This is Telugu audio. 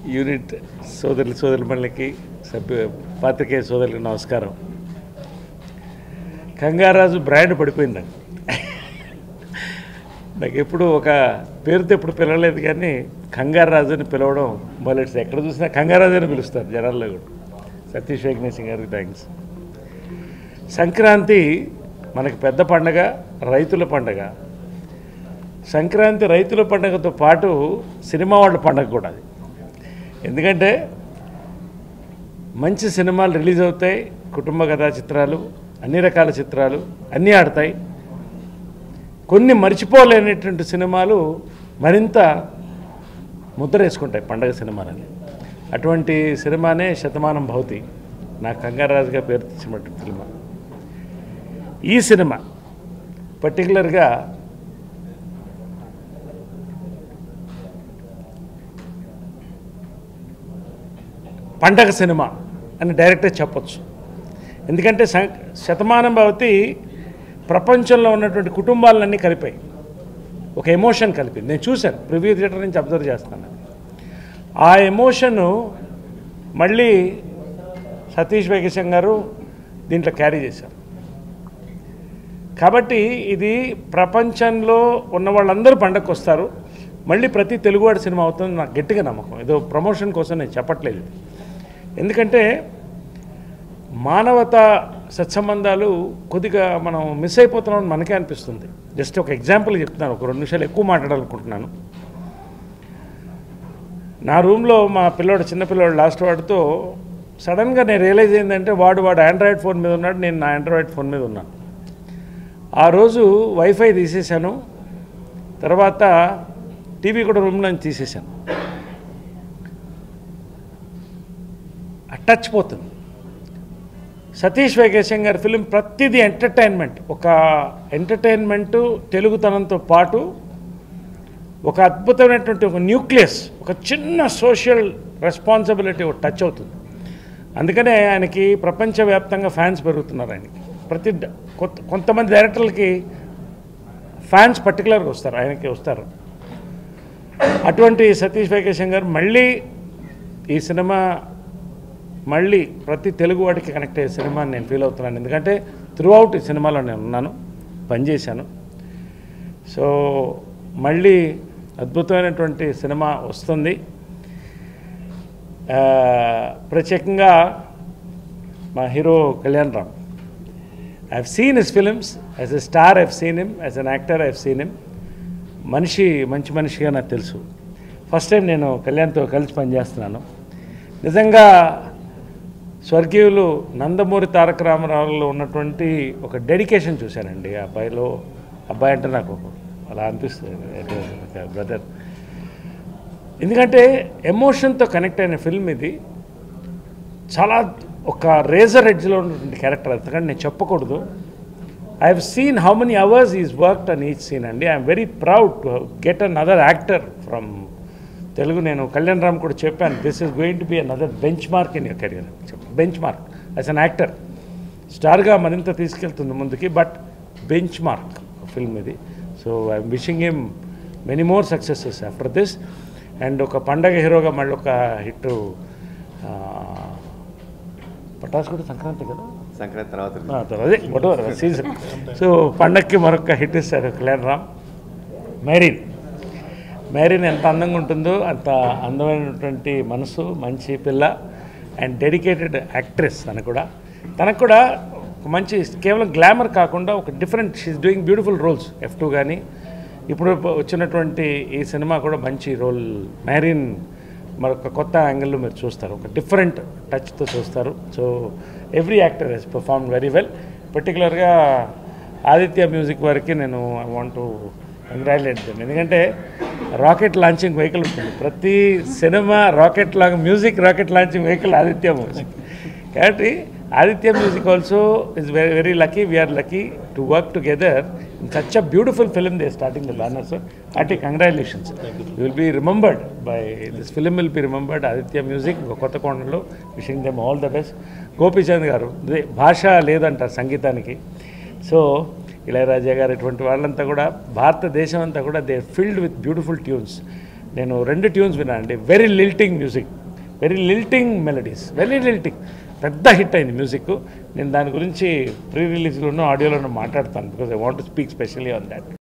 యూనిట్ సోదరులు సోదరులకి సభ్యు పాత్రికేయ సోదరులకు నమస్కారం కంగారాజు బ్రాండ్ పడిపోయింది నాకు నాకు ఎప్పుడు ఒక పేరుతో ఎప్పుడు పిలవలేదు కానీ కంగారాజు అని పిలవడం మొదలెట్స్ ఎక్కడ చూసినా కంగారాజు అని పిలుస్తారు జనాల్లో కూడా సతీష్ వేగ్నేశ్ గారికి థ్యాంక్స్ సంక్రాంతి మనకి పెద్ద పండగ రైతుల పండగ సంక్రాంతి రైతుల పండగతో పాటు సినిమా వాళ్ళ పండగ కూడా అది ఎందుకంటే మంచి సినిమాలు రిలీజ్ అవుతాయి కుటుంబ కథా చిత్రాలు అన్ని రకాల చిత్రాలు అన్నీ ఆడతాయి కొన్ని మర్చిపోలేనటువంటి సినిమాలు మరింత ముద్ర వేసుకుంటాయి పండగ సినిమాలని అటువంటి సినిమానే శతమానం భౌతి నా కంగారాజుగా పేరు తెచ్చినటువంటి సినిమా ఈ సినిమా పర్టికులర్గా పండగ సినిమా అని డైరెక్ట్గా చెప్పొచ్చు ఎందుకంటే సం- శతమానం భవతి ప్రపంచంలో ఉన్నటువంటి కుటుంబాలన్నీ కలిపాయి ఒక ఎమోషన్ కలిపింది నేను చూశాను ప్రివ్యూ థియేటర్ నుంచి అబ్జర్వ్ చేస్తాను ఆ ఎమోషను మళ్ళీ సతీష్ వైకేశం గారు దీంట్లో క్యారీ చేశారు కాబట్టి ఇది ప్రపంచంలో ఉన్న వాళ్ళందరూ పండగకు వస్తారు మళ్ళీ ప్రతి తెలుగువాడి సినిమా అవుతుంది నాకు గట్టిగా నమ్మకం ఏదో ప్రమోషన్ కోసం నేను చెప్పట్లేదు ఇది. ఎందుకంటే మానవత సత్సంబంధాలు కొద్దిగా మనం మిస్ అయిపోతున్నామని మనకే అనిపిస్తుంది జస్ట్ ఒక ఎగ్జాంపుల్ చెప్తున్నాను ఒక రెండు నిమిషాలు ఎక్కువ మాట్లాడాలనుకుంటున్నాను నా రూమ్లో మా పిల్లోడు చిన్న పిల్లోడు లాస్ట్ వాడితో సడన్గా నేను రియలైజ్ ఏంటంటే వాడు వాడు ఆండ్రాయిడ్ ఫోన్ మీద ఉన్నాడు నేను నా ఆండ్రాయిడ్ ఫోన్ మీద ఉన్నాను ఆ రోజు వైఫై తీసేశాను తర్వాత టీవీ కూడా రూమ్లో నుంచి తీసేశాను ఆ టచ్ పోతుంది సతీష్ వెంకటేశం గారి ఫిలిం ప్రతిదీ ఎంటర్టైన్మెంట్ ఒక ఎంటర్టైన్మెంట్ తెలుగుతనంతో పాటు ఒక అద్భుతమైనటువంటి ఒక న్యూక్లియస్ ఒక చిన్న సోషల్ రెస్పాన్సిబిలిటీ ఒక టచ్ అవుతుంది అందుకనే ఆయనకి ప్రపంచవ్యాప్తంగా ఫ్యాన్స్ పెరుగుతున్నారు ఆయనకి ప్రతి డ- కొత్త కొంతమంది డైరెక్టర్లకి ఫ్యాన్స్ పర్టికులర్గా వస్తారు ఆయనకి వస్తారు అటువంటి సతీష్ వెంకటేశం గారు మళ్ళీ ఈ సినిమా మళ్ళీ ప్రతి తెలుగు వాడికి కనెక్ట్ అయ్యే సినిమా అని నేను ఫీల్ అవుతున్నాను ఎందుకంటే త్రూఅవుట్ ఈ సినిమాలో నేను ఉన్నాను పనిచేశాను సో మళ్ళీ అద్భుతమైనటువంటి సినిమా వస్తుంది ఆ, ప్రత్యేకంగా మా hero Kalyan Ram I have seen his films as a star I've seen him as an actor I've seen him మనిషి మంచి మనిషిగా నాకు తెలుసు ఫస్ట్ టైం నేను కళ్యాణ్తో కలిసి పనిచేస్తున్నాను నిజంగా స్వర్గీయులు నందమూరి తారక రామారావులో ఉన్నటువంటి ఒక డెడికేషన్ చూశానండి ఆ అబ్బాయిలో అబ్బాయి అంటే నాకు అలా అనిపిస్తుంది బ్రదర్ ఎందుకంటే ఎమోషన్తో కనెక్ట్ అయిన ఫిల్మ్ ఇది చాలా ఒక రేజర్ ఎడ్జ్లో ఉన్నటువంటి క్యారెక్టర్ అంతకంటే నేను చెప్పకూడదు I have seen how many hours is worked on each scene అండి I'm very proud to get an other actor from Telugu నేను కళ్యాణ్ రామ్ కూడా చెప్పాను this is going to be another benchmark in your career benchmark as an actor స్టార్గా మరింత తీసుకెళ్తుంది ముందుకి బట్ బెంచ్ మార్క్ ఫిల్మ్ ఇది so I'm wishing him many more successes after this and ఒక పండగ హీరోగా మళ్ళీ ఒక హిట్ పటాస్ కూడా సంక్రాంతి కదా సంక్రాంతి తర్వాత ఆ, తర్వాత అదే whatever, సీజన్ సో పండక్కి మరొక హిట్ ఇస్తారు కళ్యాణ్ రామ్ మ్యారీన్ మ్యారీన్ ఎంత అందంగా ఉంటుందో అంత అందమైనటువంటి మనసు మంచి పిల్ల అండ్ డెడికేటెడ్ యాక్ట్రెస్ తను కూడా తనకు కూడా ఒక మంచి కేవలం గ్లామర్ కాకుండా ఒక different she's doing beautiful roles F two కానీ ఇప్పుడు వచ్చినటువంటి ఈ సినిమా కూడా మంచి రోల్ మ్యారీన్ మరొక కొత్త యాంగిల్లో మీరు చూస్తారు ఒక డిఫరెంట్ టచ్తో చూస్తారు so every actor he's perform very well పర్టికులర్గా ఆదిత్య మ్యూజిక్ వారికి నేను I want to congratulate them ఎందుకంటే రాకెట్ లాంచింగ్ వెహికల్ ఉంటుంది ప్రతి సినిమా రాకెట్ లాగా music rocket launching vehicle Aditya music కాబట్టి Aditya music also is very very lucky we're lucky to work together in such a beautiful film they starting the banner so అట్టి congratulations you will be remembered by this film will be remembered Aditya music కొత్త కోణంలో wishing them all the best Gopichand garu ఇదే భాష లేదంటారు సంగీతానికి సో ఇళయరాజా గారు ఇటువంటి వాళ్ళంతా కూడా భారతదేశం అంతా కూడా they filled with beautiful tunes నేను రెండు ట్యూన్స్ విన్నానండి very lilting music very lilting melodies very lilting పెద్ద హిట్ అయింది మ్యూజిక్ నేను దాని గురించి ప్రీ రిలీజ్లోనూ ఆడియోలోనూ మాట్లాడతాను because I want to speak specially on that